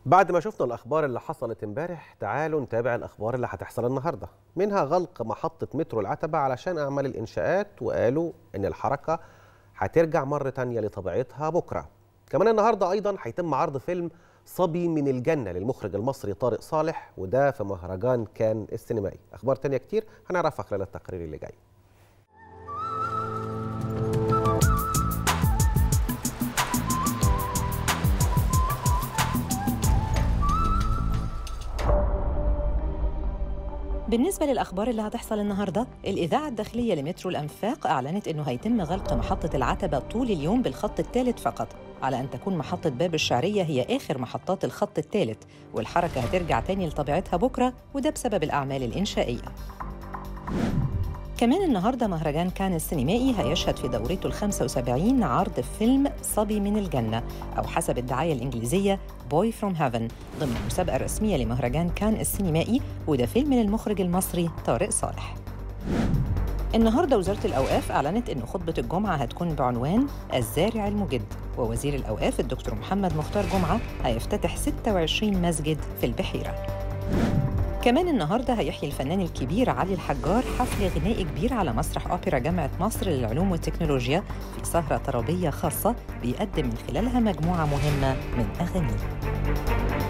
بعد ما شفنا الأخبار اللي حصلت امبارح تعالوا نتابع الأخبار اللي هتحصل النهاردة منها غلق محطة مترو العتبة علشان أعمال الإنشاءات وقالوا إن الحركة هترجع مرة تانية لطبيعتها بكرة كمان النهاردة أيضا هيتم عرض فيلم صبي من الجنة للمخرج المصري طارق صالح وده في مهرجان كان السينمائي أخبار تانية كتير هنعرفها خلال التقرير اللي جاي بالنسبة للأخبار اللي هتحصل النهاردة الإذاعة الداخلية لمترو الأنفاق أعلنت أنه هيتم غلق محطة العتبة طول اليوم بالخط الثالث فقط على أن تكون محطة باب الشعرية هي آخر محطات الخط الثالث والحركة هترجع تاني لطبيعتها بكرة وده بسبب الأعمال الإنشائية كمان النهاردة مهرجان كان السينمائي هيشهد في دورته ال 75 عرض فيلم صبي من الجنة أو حسب الدعاية الإنجليزية بوي فروم هيفن ضمن المسابقة الرسمية لمهرجان كان السينمائي وده فيلم للمخرج المصري طارق صالح النهارده وزاره الاوقاف اعلنت ان خطبه الجمعه هتكون بعنوان الزارع المجد ووزير الاوقاف الدكتور محمد مختار جمعه هيفتتح 26 مسجد في البحيره كمان النهارده هيحيي الفنان الكبير علي الحجار حفل غنائي كبير على مسرح اوبرا جامعه مصر للعلوم والتكنولوجيا في سهره طربيه خاصه بيقدم من خلالها مجموعه مهمه من اغانيه